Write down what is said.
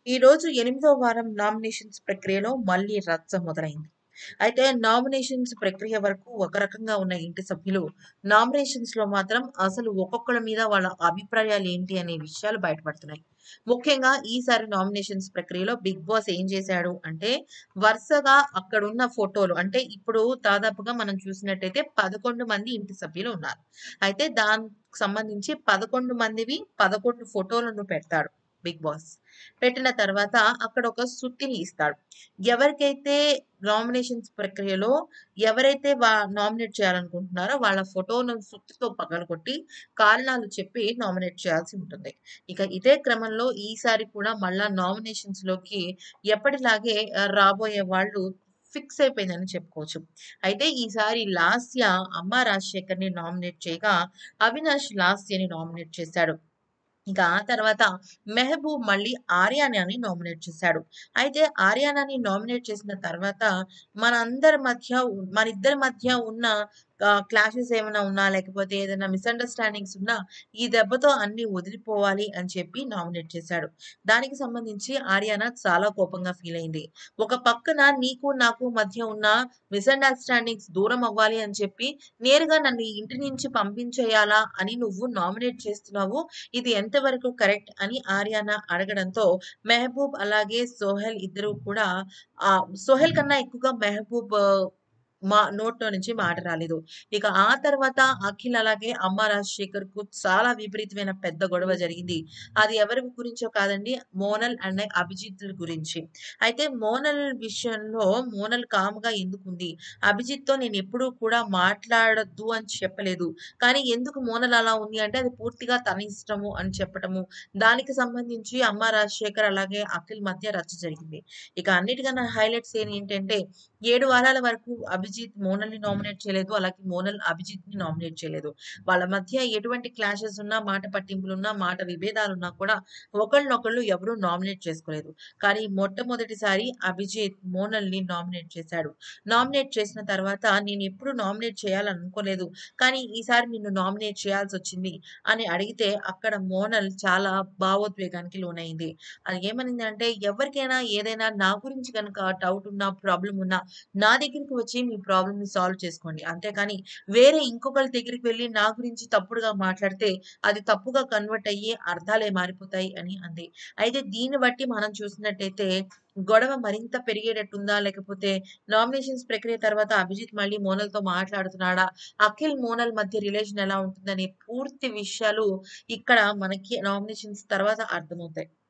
ఈరోజు ఎనిమిదో వారం నామినేషన్స్ ప్రక్రియలో మళ్ళీ రచ్చ మొదలైంది. అయితే నామినేషన్స్ ప్రక్రియ వరకు ఒక రకంగా ఉన్న ఇంటి సభ్యులు నామినేషన్స్‌లో మాత్రం అసలు ఒక్కొక్కళ్ళ మీద వాళ్ళ అభిప్రాయాలేంటి అనే విషయాలు బయటపడుతున్నాయి. ముఖ్యంగా ఈసారి నామినేషన్స్ ప్రక్రియలో 'బిగ్ బాస్' ఏం చేశాడు అంటే వరుసగా అక్కడున్న ఫోటోలు అంటే ఇప్పుడు దాదాపుగా మనం చూసినట్టయితే 11 మంది ఇంటి సభ్యులు ఉన్నారు. అయితే దానికి సంబంధించి 11 మందివి 11 ఫోటోలను పెడతాడు 'బిగ్ బాస్'. పెట్టిన తర్వాత అక్కడ ఒక సుత్తిని ఇస్తాడు. ఎవరికైతే నామినేషన్స్ ప్రక్రియలో ఎవరైతే వా నామినేట్ చేయాలనుకుంటున్నారో వాళ్ళ ఫోటోను సుత్తితో పగలగొట్టి కారణాలు చెప్పి నామినేట్ చేయాల్సి ఉంటుంది. ఇక ఇదే క్రమంలో ఈసారి కూడా మళ్ళా నామినేషన్స్‌లోకి ఎప్పటిలాగే ఆహ్, రాబోయే వాళ్ళు ఫిక్స్ అయిపోయిందని చెప్పుకోవచ్చు. అయితే ఈసారి లాస్య అమ్మ రాజశేఖర్‌ని నామినేట్ చేయగా అవినాష్ లాస్యని నామినేట్ చేశాడు. ఇక ఆ తర్వాత మెహబూబ్ మళ్ళీ ఆర్యానాని నామినేట్ చేశాడు. అయితే ఆర్యానాని నామినేట్ చేసిన తర్వాత మనందరి మధ్య ఉ మనిద్దరి మధ్య ఉన్న ఆహ్, క్లాషెస్ ఏమైనా ఉన్నా లేకపోతే ఏదైనా మిస్‌అండర్‌స్టాండింగ్స్ ఉన్నా ఈ దెబ్బతో అన్నీ వదిలిపోవాలి అని చెప్పి నామినేట్ చేశాడు. దానికి సంబంధించి ఆర్యానా చాలా కోపంగా ఫీల్ అయింది. ఒక పక్కన నీకు నాకు మధ్య ఉన్న మిస్‌అండర్‌స్టాండింగ్స్ దూరం అవ్వాలి అని చెప్పి నేరుగా నన్ను ఈ ఇంటి నుంచి పంపించేయాలా అని నువ్వు నామినేట్ చేస్తున్నావు. ఇది ఎంతవరకు కరెక్ట్ అని ఆర్యానా అడగడంతో మెహబూబ్ అలాగే సోహెల్ ఇద్దరు కూడా ఆహ్, సోహెల్ కన్నా ఎక్కువగా మెహబూబ్ మా నోట్లో నుంచి మాట రాలేదు. ఇక ఆ తర్వాత అఖిల్ అలాగే అమ్మ రాజశేఖర్‌కు చాలా విపరీతమైన పెద్ద గొడవ జరిగింది. అది ఎవరి గురించో కాదండి మోనల్ అండ్ అభిజిత్‌ల గురించి. అయితే మోనల్ విషయంలో మోనల్ కామ్‌గా ఎందుకుంది? అభిజిత్‌తో నేనెప్పుడూ కూడా మాట్లాడొద్దు అని చెప్పలేదు. కానీ ఎందుకు మోనల్ అలా ఉంది అంటే అది పూర్తిగా తన ఇష్టము అని చెప్పటము. దానికి సంబంధించి అమ్మ రాజశేఖర్ అలాగే అఖిల్ మధ్య రచ్చ జరిగింది. ఇక అన్నిటికన్నా హైలైట్స్ ఏంటంటే 7 వారాల వరకు అభిజిత్ మోనల్‌ని నామినేట్ చేయలేదు. అలాగే మోనల్ అభిజిత్‌ని నామినేట్ చేయలేదు. వాళ్ళ మధ్య ఎటువంటి క్లాషెస్ ఉన్నా, మాట పట్టింపులున్నా, మాట విభేదాలున్నా కూడా ఒకళ్ళనొకళ్ళు ఎవరు నామినేట్ చేసుకోలేదు. కానీ మొట్టమొదటిసారి అభిజిత్ మోనల్‌ని నామినేట్ చేశాడు. నామినేట్ చేసిన తర్వాత నేనెప్పుడు నామినేట్ చేయాలనుకోలేదు. కానీ ఈసారి నిన్ను నామినేట్ చేయాల్సొచ్చింది అని అడిగితే అక్కడ మోనల్ చాలా భావోద్వేగానికి లోనైంది. అది ఏమనిందంటే ఎవరికైనా ఏదైనా నా గురించి గనక డౌట్ ఉన్నా, ప్రాబ్లమ్ ఉన్నా నా దగ్గరికి వచ్చి మీ ప్రాబ్లమ్‌ని సాల్వ్ చేసుకోండి. అంతేకాని వేరే ఇంకొకళ్ళ దగ్గరికి వెళ్లి నా గురించి తప్పుడుగా మాట్లాడితే అది తప్పుగా కన్వర్ట్ అయ్యి అర్థాలే మారిపోతాయి అని అంది. అయితే దీన్ని బట్టి మనం చూసినట్టయితే గొడవ మరింత పెరిగేటట్టుందా? లేకపోతే నామినేషన్స్ ప్రక్రియ తర్వాత అభిజిత్ మళ్ళీ మోనల్‌తో మాట్లాడుతున్నాడా? అఖిల్, మోనల్ మధ్య రిలేషన్ ఎలా ఉంటుందనే పూర్తి విషయాలు ఇక్కడ మనకి నామినేషన్స్ తర్వాత అర్థమవుతాయి.